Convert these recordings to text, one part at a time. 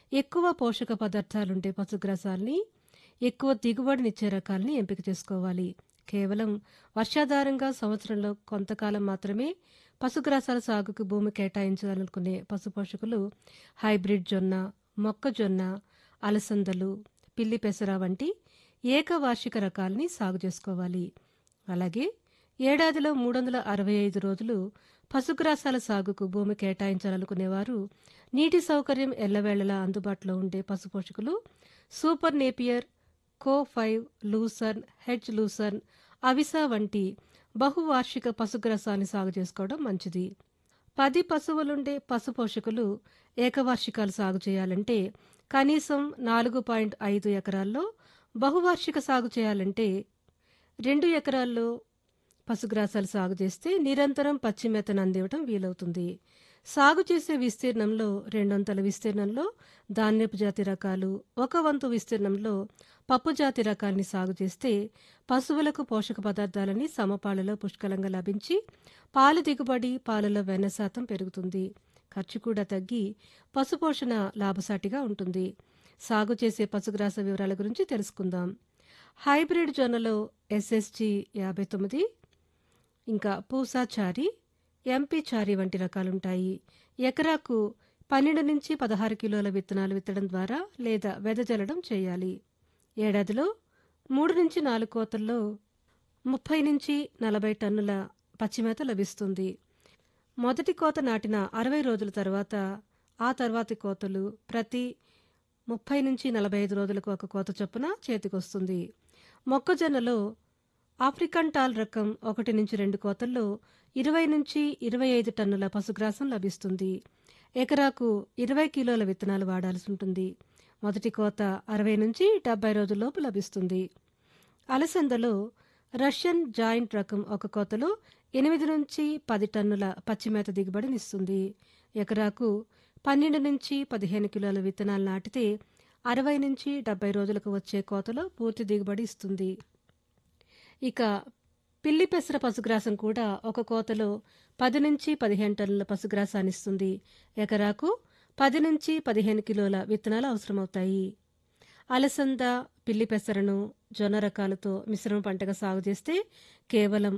ఎక్కువ పోషక పదార్థాలుండే పశుగ్రాసాల్ని, ఎక్కువ దిగుబడినిచ్చే రకాల్ని ఎంపిక చేసుకోవాలి. కేవలం వర్షాధారంగా సంవత్సరంలో కొంతకాలం మాత్రమే పశుగ్రాసాల సాగుకు భూమి కేటాయించాలనుకునే పశుపోషకులు హైబ్రిడ్ జొన్న, మొక్కజొన్న, అలసందలు, పిల్లి పెసర వంటి ఏకవార్షిక రకాల్ని సాగు చేసుకోవాలి. అలాగే ఏడాదిలో 365 రోజులు పశుగ్రాసాల సాగుకు భూమి కేటాయించాలనుకునేవారు నీటి సౌకర్యం ఎల్లవేళలా అందుబాటులో ఉండే పశుపోషకులు సూపర్ నేపియర్, కో-5, లూసర్న్, హెడ్జ్ లూసర్న్, అవిసా వంటి బహువార్షిక పశుగ్రాసాన్ని సాగు చేసుకోవడం మంచిది. 10 పశువులుండే పశుపోషకులు ఏకవార్షికాలు సాగు చేయాలంటే కనీసం 4.5 ఎకరాల్లో, బహువార్షిక సాగు చేయాలంటే 2 ఎకరాల్లో పశుగ్రాసాలు సాగు చేస్తే నిరంతరం పచ్చి మేతను అందివ్వడం వీలవుతుంది. సాగు చేసే విస్తీర్ణంలో రెండొంతుల విస్తీర్ణంలో ధాన్యపు జాతి రకాలు, ఒక వంతు విస్తీర్ణంలో పప్పు జాతి రకాల్ని సాగు చేస్తే పశువులకు పోషక పదార్థాలన్నీ సమపాళ్లలో పుష్కలంగా లభించి పాల దిగుబడి, పాలలో వెన్న శాతం పెరుగుతుంది. ఖర్చు కూడా తగ్గి పశుపోషణ లాభసాటిగా ఉంటుంది. సాగు చేసే పశుగ్రాస వివరాల గురించి తెలుసుకుందాం. హైబ్రిడ్ జొన్నలో ఎస్ఎస్జి 59, ఇంకా పూసా చారి, ఎంపీ చారి వంటి రకాలుంటాయి. ఎకరాకు 12-16 కిలోల విత్తనాలు విత్తడం ద్వారా లేదా వెదజల్లడం చేయాలి. ఏడాదిలో 3-4 కోతల్లో 30-40 టన్నుల పచ్చిమేత లభిస్తుంది. మొదటి కోత నాటిన 60 రోజుల తర్వాత ఆ తర్వాతి కోతలు ప్రతి 30-45 రోజులకు ఒక కోత చొప్పున చేతికొస్తుంది. మొక్కజొన్నలో ఆఫ్రికన్ టాల్ రకం 1-2 కోతల్లో 20-25 టన్నుల పశుగ్రాసం లభిస్తుంది. ఎకరాకు 20 కిలోల విత్తనాలు వాడాల్సుంటుంది. మొదటి కోత 60-70 రోజుల్లోపు లభిస్తుంది. అలసందలో రష్యన్ జాయింట్ రకం ఒక కోతలో 8-10 టన్నుల పచ్చిమేత దిగుబడినిస్తుంది. ఎకరాకు 12-15 కిలోల విత్తనాలు నాటితే 60-70 రోజులకు వచ్చే కోతలో పూర్తి దిగుబడి ఇస్తుంది. ఇక పిల్లి పెసర పశుగ్రాసం కూడా ఒక కోతలో 10-15 టన్నుల పశుగ్రాసాన్నిస్తుంది. ఎకరాకు 10-15 కిలోల విత్తనాలు అవసరమవుతాయి. అలసంద, పిల్లి పెసరను జొన్న రకాలతో మిశ్రమ పంటగా సాగు చేస్తే కేవలం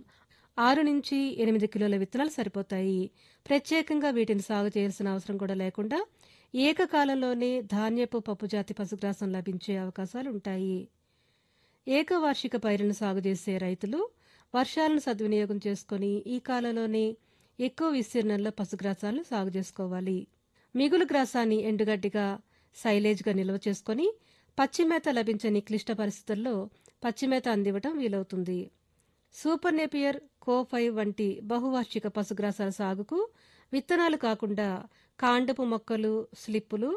6-8 కిలోల విత్తనాలు సరిపోతాయి. ప్రత్యేకంగా వీటిని సాగు చేయాల్సిన అవసరం కూడా లేకుండా ఏకకాలంలోనే ధాన్యపు, పప్పు జాతి పశుగ్రాసం లభించే అవకాశాలుంటాయి. ఏకవార్షిక పైరును సాగు చేసే రైతులు వర్షాలను సద్వినియోగం చేసుకుని ఈ కాలంలోనే ఎక్కువ విస్తీర్ణంలో పశుగ్రాసాలను సాగు చేసుకోవాలి. మిగులు గ్రాసాన్ని ఎండుగడ్డిగా, సైలేజ్గా నిల్వ చేసుకుని పచ్చిమేత లభించని క్లిష్ట పరిస్థితుల్లో పచ్చిమేత అందివ్వటం వీలవుతుంది. సూపర్ నేపియర్, కో-5 వంటి బహువార్షిక పశుగ్రాసాల సాగుకు విత్తనాలు కాకుండా కాండపు మొక్కలు, స్లిప్పులు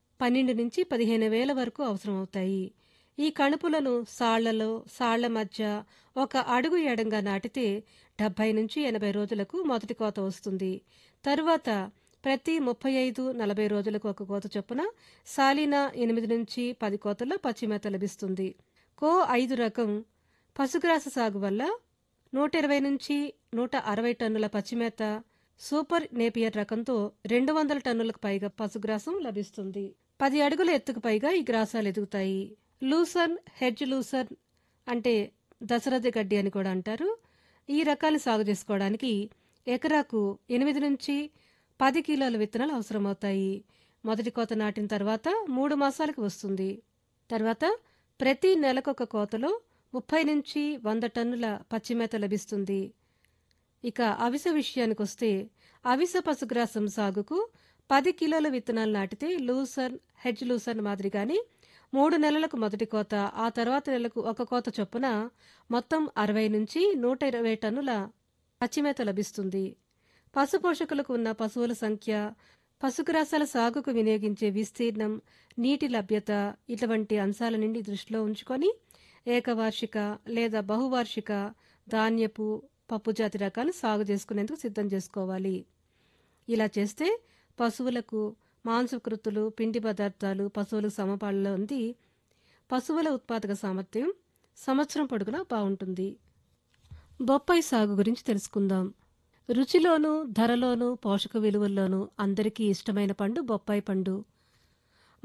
12-15 వేల వరకు అవసరమవుతాయి. ఈ కణుపులను సాళ్లలో, సాళ్ల మధ్య ఒక అడుగు ఎడంగా నాటితే 70-80 రోజులకు మొదటి కోత వస్తుంది. తరువాత ప్రతి 35-40 రోజులకు ఒక కోత చొప్పున సాలీన 8-10 కోతల్లో పచ్చిమేత లభిస్తుంది. కో-5 రకం పశుగ్రాస సాగు వల్ల 120-160 టన్నుల పచ్చిమేత, సూపర్ నేపియర్ రకంతో 200 టన్నులకు పైగా పశుగ్రాసం లభిస్తుంది. 10 అడుగుల ఎత్తుకు పైగా ఈ గ్రాసాలు ఎదుగుతాయి. లూసర్న్, హెడ్జ్ లూసర్న్ అంటే దశరథి గడ్డి అని కూడా అంటారు. ఈ రకాల్ని సాగు చేసుకోవడానికి ఎకరాకు 8-10 కిలోల విత్తనాలు అవసరమవుతాయి. మొదటి కోత నాటిన తర్వాత 3 మాసాలకు వస్తుంది. తర్వాత ప్రతి నెలకొక కోతలో 30-100 టన్నుల పచ్చిమేత లభిస్తుంది. ఇక అవిస విషయానికొస్తే అవిస పశుగ్రాసం సాగుకు 10 కిలోల విత్తనాలు నాటితే లూసర్న్, హెడ్జ్ లూసర్న్ మాదిరిగానే మూడు నెలలకు మొదటి కోత, ఆ తర్వాత నెలకు ఒక కోత చొప్పున మొత్తం 60-120 టన్నుల పచ్చిమేత లభిస్తుంది. పశుపోషకులకు ఉన్న పశువుల సంఖ్య, పశుగ్రాసాల సాగుకు వినియోగించే విస్తీర్ణం, నీటి లభ్యత ఇటువంటి అంశాలన్నింటినీ దృష్టిలో ఉంచుకొని ఏకవార్షిక లేదా బహువార్షిక ధాన్యపు, పప్పు జాతి రకాలు సాగు చేసుకునేందుకు సిద్ధం చేసుకోవాలి. ఇలా చేస్తే పశువులకు మాంసకృతులు, పిండి పదార్థాలు పశువులకు సమపాళ్లలో అంది పశువుల ఉత్పాదక సామర్థ్యం సంవత్సరం పొడుగునా బావుంటుంది. బొప్పాయి సాగు గురించి తెలుసుకుందాం. రుచిలోనూ, ధరలోనూ, పోషక విలువల్లోనూ అందరికీ ఇష్టమైన పండు బొప్పాయి పండు.